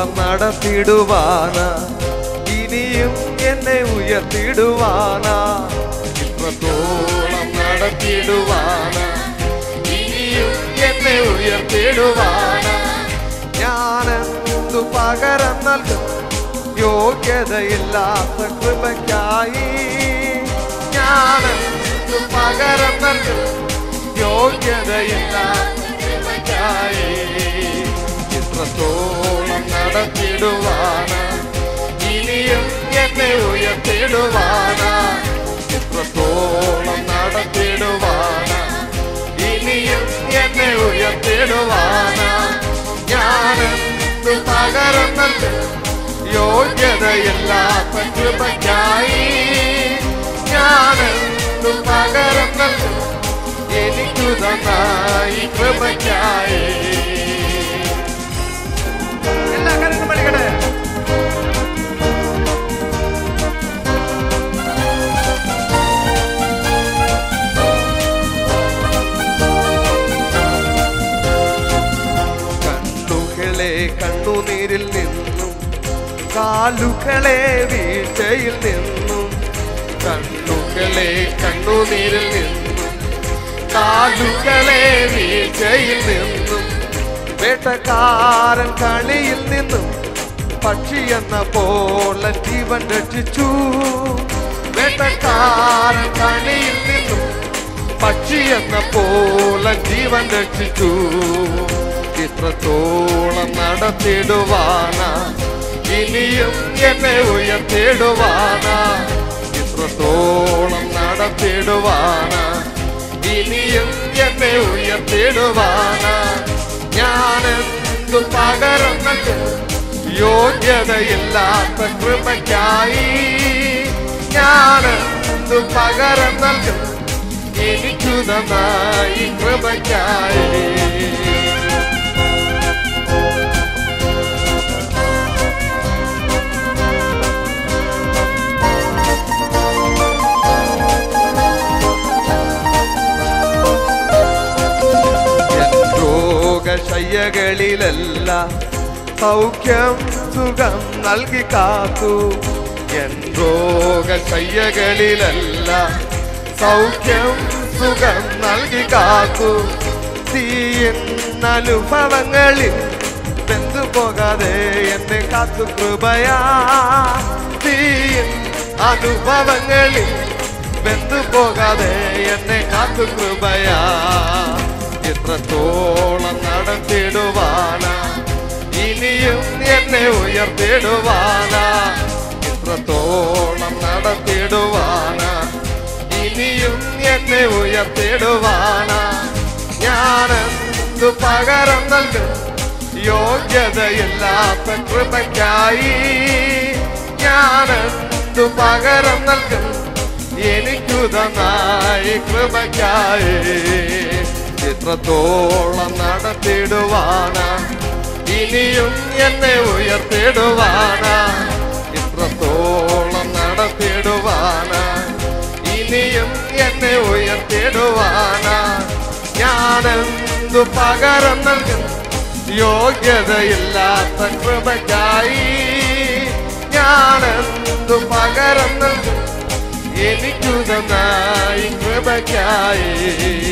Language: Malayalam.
ഇത്രത്തോളം നടത്തിടുവാനാ ഇനിയും എന്നെ ഉയർത്തിടുവാനാ ഇത്രത്തോളം നടത്തിടുവാനാ ഇനിയും എന്നെ ഉയർത്തിടുവാനാ ഞാനെന്തു പകരം നൽകും യോഗ്യതയില്ലാത്ത കൃപയ്ക്കായി ഞാനെന്തു പകരം നൽകും യോഗ്യതയില്ലാത്ത കൃപയ്ക്കായി ഇത്രത്തോളം നടത്തിടുവാനാ ഇനിയും എന്നെ ഉയർത്തിടുവാനാ ഇത്രത്തോളം നടത്തിടുവാനാ ഇനിയും എന്നെ ഉയർത്തിടുവാനാ ഞാനെന്തു പകരം നൽകും യോഗ്യതയില്ലാത്ത കൃപയ്ക്കായി ഞാനെന്തു പകരം നൽകും എനിക്കു തന്നായി കൃപയ്ക്കായി എല്ലാ കാര്യങ്ങളും പഠിക്കട്ടെ കണ്ണുകളെ കണ്ണുനീരിൽ നിന്നും കാലുകളെ വീഴ്ചയിൽ നിന്നും കണ്ണുകളെ കണ്ണുനീരിൽ നിന്നും കാലുകളെ വീഴ്ചയിൽ നിന്നും വേട്ടക്കാരൻ കളിയിൽ നിന്നും പക്ഷി എന്ന പോലെ ജീവൻ രക്ഷിച്ചു വേട്ടക്കാരൻ കളിയിൽ നിന്നും പക്ഷി എന്ന പോലെ ജീവൻ രക്ഷിച്ചു ഇത്രത്തോളം നടത്തിടുവാനാ ഇനിയും എന്നെ ഉയർത്തിടുവാനാ ഇത്രത്തോളം നടത്തിടുവാനാ ഇനിയും എന്നെ ഉയർത്തിടുവാനാ ഞാനെന്തു പകരം നൽകും യോഗ്യതയില്ലാത്ത കൃപയ്ക്കായി ഞാനെന്തു പകരം നൽകും എനിക്കു നന്നായി കൃപയ്ക്കായി രോഗശയ്യകളിലല്ല സൗഖ്യം സുഖം നൽകി കാത്തു എൻ രോഗശയ്യകളിലല്ല സൗഖ്യം സുഖം നൽകി കാത്തു തീയൻ അനുഭവങ്ങളിൽ വെന്തു പോകാതെ എന്നെ കാത്തു കൃപയാ തീയൻ അനുഭവങ്ങളിൽ വെന്തു പോകാതെ എന്നെ കാത്തു കൃപയാ ഇത്രത്തോളം നടത്തിടുവാനാ ഇനിയും എന്നെ ഉയർത്തിടുവാനാ ഇത്രത്തോളം നടത്തിടുവാനാ ഇനിയും എന്നെ ഉയർത്തിടുവാനാ ഞാനെന്തു പകരം നൽകും യോഗ്യതയില്ലാത്ത കൃപയ്ക്കായി ഞാനെന്തു പകരം നൽകും എനിക്കു തന്നായി കൃപയ്ക്കായി ഇത്രത്തോളം നടത്തിടുവാനാ ഇനിയും എന്നെ ഉയർത്തിടുവാനാ ഇത്രത്തോളം നടത്തിടുവാനാ ഇനിയും എന്നെ ഉയർത്തിടുവാനാ ഞാനെന്തു പകരം നൽകും യോഗ്യതയില്ലാത്ത കൃപയ്ക്കായി ഞാനെന്തു പകരം നൽകും എനിക്കു തന്നായി കൃപയ്ക്കായി